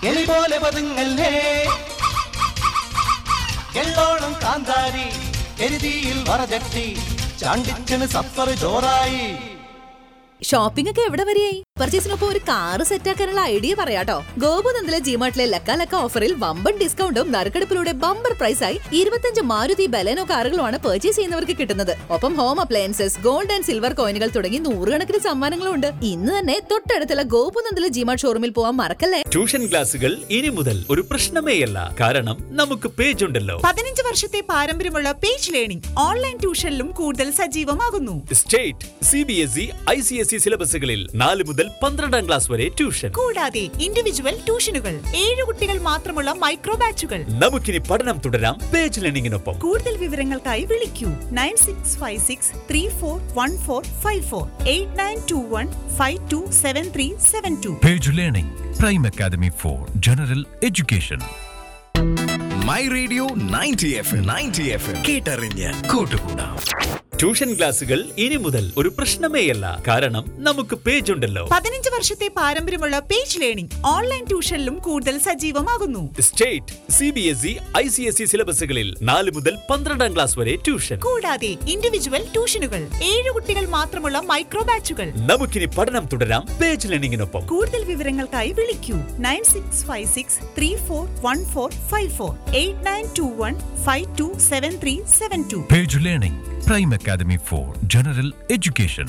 എലി പോലെ പതുങ്ങല്ലേ എള്ളോളം കാന്താരി എരുതിയിൽ വറചട്ടി ചാണ്ടിച്ചന് സഫർ ജോറായി ഷോപ്പിംഗ് ഒക്കെ എവിടെ വരെയായി പർച്ചേസിനൊപ്പം ഒരു കാറ് സെറ്റാക്കാനുള്ള ഐഡിയ പറയാട്ടോ ഗോപുനന്ദിലെ ജിമാർട്ടിലെ ലക്ക ലക്ക ഓഫറിൽ വമ്പൻ ഡിസ്കൗണ്ടും നറുക്കെടുപ്പിലൂടെ ബമ്പർ പ്രൈസായി ഇരുപത്തഞ്ച് മാരുതി ബലേനോ കാറുകളുമാണ് പർച്ചേസ് ചെയ്യുന്നവർക്ക് കിട്ടുന്നത് ഒപ്പം home appliances gold and silver കോയിനുകൾ തുടങ്ങി നൂറുകണക്കിന് സമ്മാനങ്ങളും ഉണ്ട് ഇന്ന് തന്നെ തൊട്ടടുത്തുള്ള ഗോപുനന്ദിലെ ജിമാർട്ട് ഷോറൂമിൽ പോവാൻ മറക്കല്ലേ ട്യൂഷൻ ക്ലാസുകൾ ഇനി മുതൽ ഒരു പ്രശ്നമേയല്ല കാരണം നമുക്ക് പേജ് ഉണ്ടല്ലോ പതിനഞ്ച് വർഷത്തെ പാരമ്പര്യമുള്ള പേജ് ലേണിംഗ് ഓൺലൈൻ ട്യൂഷനിലും കൂടുതൽ സജീവമാകുന്നു state C B S E I C S E സിലബസുകളിൽ നാല് മുതൽ പന്ത്രണ്ടാം ക്ലാസ് വരെ ട്യൂഷൻ കൂടാതെ ഇൻഡിവിജ്വൽ ട്യൂഷനുകൾ ഏഴ് കുട്ടികൾ മാത്രമുള്ള മൈക്രോ ബാച്ചുകൾ നമുക്കിനി പഠനം തുടരാം പേജ് ലേണിംഗിനൊപ്പം കൂടുതൽ വിവരങ്ങൾക്കായി വിളിക്കൂ nine six five six three four one four five four eight nine two one five two seven three seven two Page Learning, Prime Academy for General Education. My radio ninety F ninety F കേട്ടറിഞ്ഞ് കൂട്ടുകൂടാം tuition ക്ലാസുകൾ ഇനി മുതൽ ഒരു പ്രശ്നമേയല്ല കാരണം നമുക്ക് page ഉണ്ടല്ലോ പതിനഞ്ച് വർഷത്തെ പാരമ്പര്യമുള്ള പേജ് ലേണിംഗ് ഓൺലൈൻ ട്യൂഷനിലും കൂടുതൽ സജീവമാകുന്നു state C B S E I C S E സിലബസുകളിൽ നാല് മുതൽ പന്ത്രണ്ടാം ക്ലാസ് വരെ ട്യൂഷൻ കൂടാതെ ഇൻഡിവിജ്വൽ ട്യൂഷനുകൾ ഏഴ് കുട്ടികൾ മാത്രമുള്ള മൈക്രോ ബാച്ചുകൾ നമുക്കിനി പഠനം തുടരാം പേജ് ലേണിംഗിനൊപ്പം കൂടുതൽ വിവരങ്ങൾക്കായി വിളിക്കൂ nine six five six three four one four five four eight nine two one five two seven three seven two Page Learning, Prime Academy for General Education.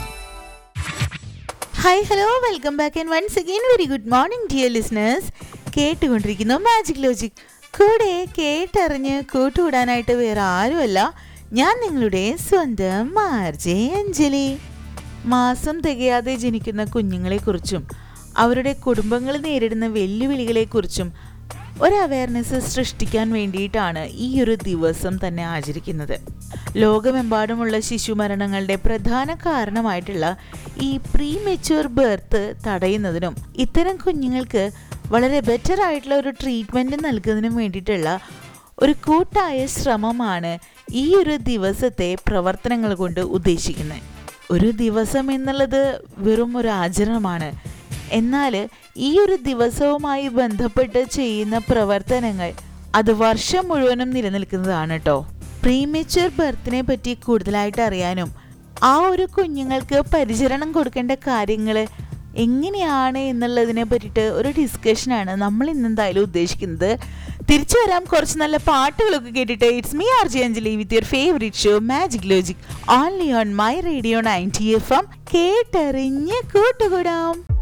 Hi hello welcome back and once again very good morning dear listeners കേട്ടുകൊണ്ടിരിക്കുന്നു magic logic കൂടെ കേട്ടറിഞ്ഞ് കൂട്ടുകൂടാനായിട്ട് വേറെ ആരുമല്ല ഞാൻ നിങ്ങളുടെ സ്വന്തം മാർജെ അഞ്ജലി മാസം തികയാതെ ജനിക്കുന്ന കുഞ്ഞുങ്ങളെക്കുറിച്ചും അവരുടെ കുടുംബങ്ങൾ നേരിടുന്ന വെല്ലുവിളികളെക്കുറിച്ചും ഒരു അവയർനെസ് സൃഷ്ടിക്കാൻ വേണ്ടിയിട്ടാണ് ഈ ഒരു ദിവസം തന്നെ ആചരിക്കുന്നത് ലോകമെമ്പാടുമുള്ള ശിശുമരണങ്ങളുടെ പ്രധാന കാരണമായിട്ടുള്ള ഈ പ്രീ മെച്യൂർ ബർത്ത് തടയുന്നതിനും ഇത്തരം കുഞ്ഞുങ്ങൾക്ക് വളരെ ബെറ്റർ ആയിട്ടുള്ള ഒരു ട്രീറ്റ്മെൻറ്റ് നൽകുന്നതിനും വേണ്ടിയിട്ടുള്ള ഒരു കൂട്ടായ ശ്രമമാണ് ഈ ഒരു ദിവസത്തെ പ്രവർത്തനങ്ങൾ കൊണ്ട് ഉദ്ദേശിക്കുന്നത് ഒരു ദിവസം എന്നുള്ളത് വെറും ഒരു ആചരണമാണ് എന്നാൽ ഈ ഒരു ദിവസവുമായി ബന്ധപ്പെട്ട് ചെയ്യുന്ന പ്രവർത്തനങ്ങൾ അത് വർഷം മുഴുവനും നിലനിൽക്കുന്നതാണ് കേട്ടോ പ്രീമെച്വർ ബർത്തിനെ പറ്റി കൂടുതലായിട്ട് അറിയാനും ആ ഒരു കുഞ്ഞുങ്ങൾക്ക് പരിചരണം കൊടുക്കേണ്ട കാര്യങ്ങൾ എങ്ങനെയാണ് എന്നുള്ളതിനെ പറ്റിയിട്ട് ഒരു ഡിസ്കഷനാണ് നമ്മൾ ഇന്ന് എന്തായാലും ഉദ്ദേശിക്കുന്നത് തിരിച്ചു വരാം കുറച്ച് നല്ല പാട്ടുകളൊക്കെ കേട്ടിട്ട് it's me R J Anjali with your favourite show magic logic only on my radio ninety F M കേട്ടറിഞ്ഞ് കൂട്ടുകൂടാം